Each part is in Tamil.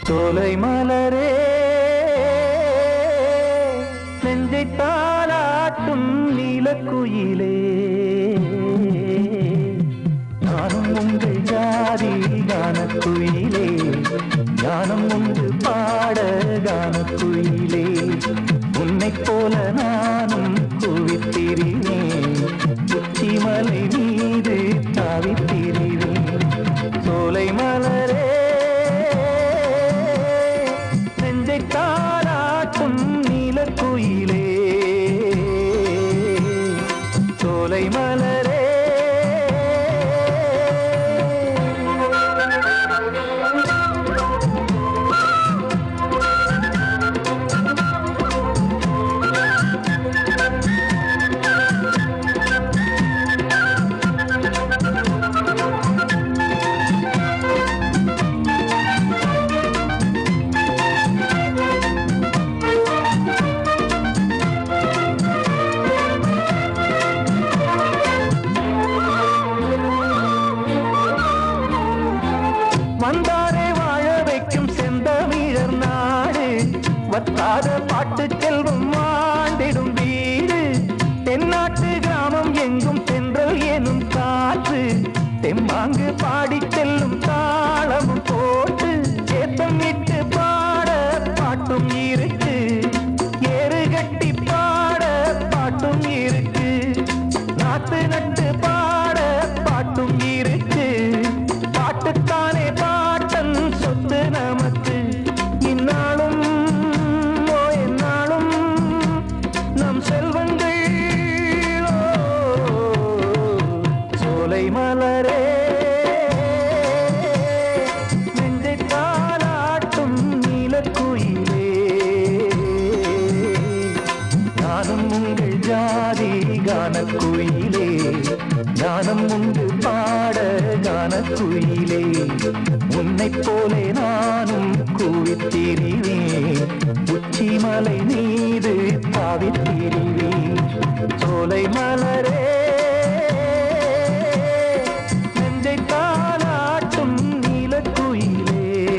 சோலை மலரே நெஞ்சை தாளாட்டும் நீலக்குயிலே நானும் உங்கள் ஜாதி கானக்குயிலே ஞானம் உண்டு பாட கானக்குயிலே உன்னைப் போல நானும் குவித்திரிவேன் உச்சிமலை மீது தாவித்திரிவேன் சோலை மலரே நெஞ்சை தாளாட்டும் நீலக்குயிலே சோலை மலரே வந்தாரே வாழ வைக்கும் செந்தமிழர் நாடு வத்தாத பாட்டு செல்வம் வாழ்ந்திடும் வீடு தென்னாட்டு கிராமம் எங்கும் சென்றல் எனும் காற்று தெம்மாங்கு பாடி செல்லும் தாளமும் போட்டு ஏத்தம் இட்டு பாட பாட்டும் இருக்கு ஏறு கட்டி பாட பாட்டும் இருக்கு நாத்து நட்டு பாட பாட்டும் இருக்கு பாட்டுத்தானே பாட்டன் சொத்து நமக்கு இந்நாளும் ஓ எந்நாளும் நம் செல்வங்கள் ஓ, சோலை மலரே நெஞ்சை தாளாட்டும் நீலக்குயிலே நானும் உங்கள் ஜாதி கானக்குயிலே ஞானம் உண்டு பாட கானக்குயிலே உன்னைப் போலே நானும் கூவித்திரிவேன் உச்சிமலை மீது தாவித்திரிவேன் சோலை மலரே நெஞ்சை தாளாட்டும் நீலக்குயிலே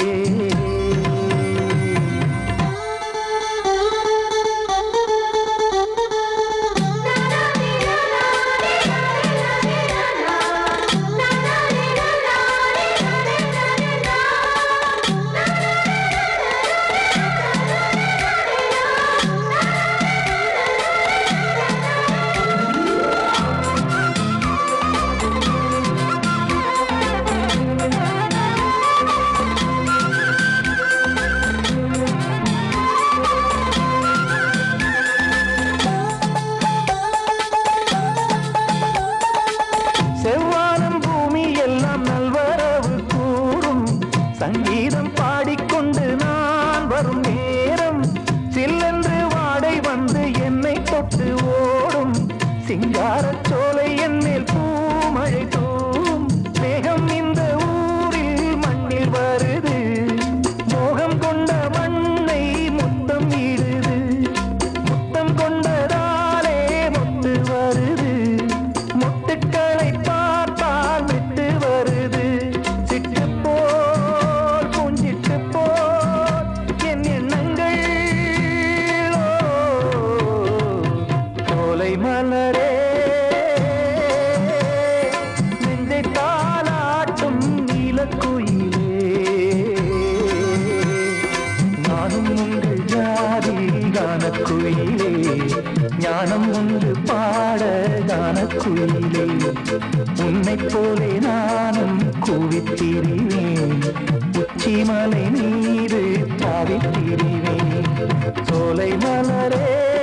செவ்வானம் பூமி எல்லாம் நல்வரவு கூறும் சங்கீதம் பாடிக்கொண்டு நான் வரும் நேரம் சில்லென்று வாடை வந்து என்னை தொட்டு ஓடும் சிங்காரச் சோலை என் மேல் பூமழை தூவும் மேகம் இந்த ஊரில் மண்ணில் வருது மோகம் கொண்ட மண்ணை முத்தம் இடுது முத்தம் கொண்டதாலே முத்து வருது முத்துக்களை பார்த்தால் விட்டு வருது சிட்டு போல் பூஞ்சிட்டு போல் என் எண்ணங்கள் சோலை மலரே நெஞ்சை தாளாட்டும் நீலக்குயிலே நானும் உங்கள் ஜாதி கானக்குயிலே ஞானம் உண்டு பாட கானக்குயிலே உன்னைப் போலே நானும் கூவித்திரிவேன் உச்சிமலை நீரு தாவித்திரிவேன் சோலை மலரே